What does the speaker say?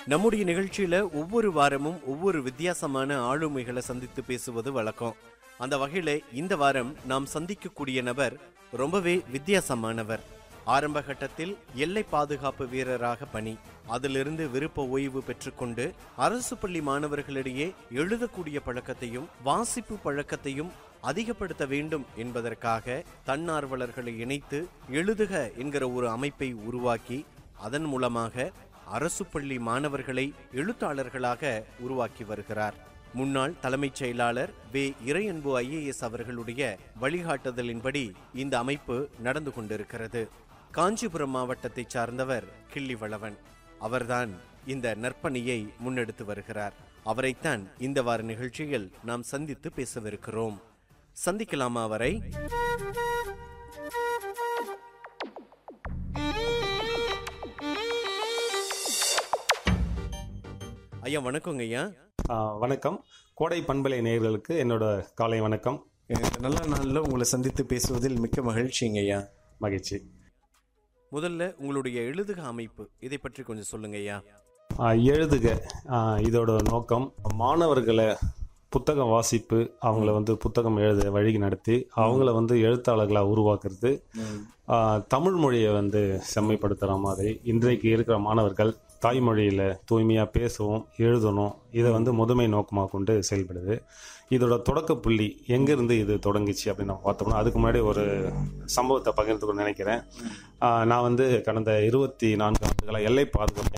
நம்முடைய நிகழ்ச்சியில ஒவ்வொரு வாரமும் ஒவ்வொரு வித்தியாசமான ஆளுமைகளை சந்தித்து பேசுவது வழக்கம் அந்த வகையில இந்த வாரம் நாம் சந்திக்கக்கூடிய நபர் ரொம்பவே வித்தியாசமானவர் ஆரம்ப கட்டத்தில் எல்லை பாதுகாப்பு வீரராக பணி அதிலிருந்து விருப்ப ஓய்வு பெற்றுக்கொண்டு அரசு பள்ளி மாணவர்களிடையே எழுதக்கூடிய பழக்கத்தையும் வாசிப்பு பழக்கத்தையும் அதிகப்படுத்த வேண்டும் என்பதற்காக தன்னார்வலர்களை இணைத்து எழுதுக என்கிற ஒரு அமைப்பை உருவாக்கி அதன் மூலமாக அரசு பள்ளி மாணவர்களை எழுத்தாளர்களாக உருவாக்கி வருகிறார் முன்னாள் தலைமைச் செயலாளர் வே இறையன்பு ஐஏஎஸ் அவர்களுடைய வழிகாட்டுதலின்படி இந்த அமைப்பு நடந்து கொண்டிருக்கிறது காஞ்சிபுரம் மாவட்டத்தைச் சார்ந்தவர் கிள்ளிவளவன் அவர்தான் இந்த நற்பணியை முன்னெடுத்து வருகிறார் அவரைத்தான் இந்த வார நிகழ்ச்சியில் நாம் சந்தித்து பேசவிருக்கிறோம் சந்திக்கலாமா அவரை ஐயா வணக்கங்க ஐயா ஆ, வணக்கம் கோடை பண்பலை நேயர்களுக்கு என்னோட காலை வணக்கம் இந்த நல்ல நாளில் உங்களை சந்தித்து பேசுவதில் மிக்க மகிழ்ச்சிங்க ஐயா மகிழ்ச்சி முதல்ல உங்களுடைய எழுதுக அமைப்பு இதை பற்றி கொஞ்சம் சொல்லுங்க ஐயா ஆ, எழுதுக ஆ, இதோட நோக்கம் மாணவர்களை புத்தகம் வாசிப்பு அவங்கள வந்து புத்தகம் எழுத வழி நடத்தி அவங்கள வந்து எழுத்தாளர்களாக உருவாக்குறது ஆ, தமிழ் மொழியை வந்து செம்மைப்படுத்துகிற மாதிரி இன்றைக்கு இருக்கிற மாணவர்கள் தாய்மொழியில் தூய்மையாக பேசவும் எழுதணும் இதை வந்து முதன்மை நோக்கமாக கொண்டு செயல்படுது இதோட தொடக்க புள்ளி எங்கேருந்து இது தொடங்குச்சு அப்படின்னு நம்ம பார்த்தோம்னா அதுக்கு முன்னாடி ஒரு சம்பவத்தை பகிர்ந்துக்கணும்னு நினைக்கிறேன் ஆ, நான் வந்து கடந்த இருபத்தி நான்கு ஆண்டுகளாக எல்லை பாதுகாப்பு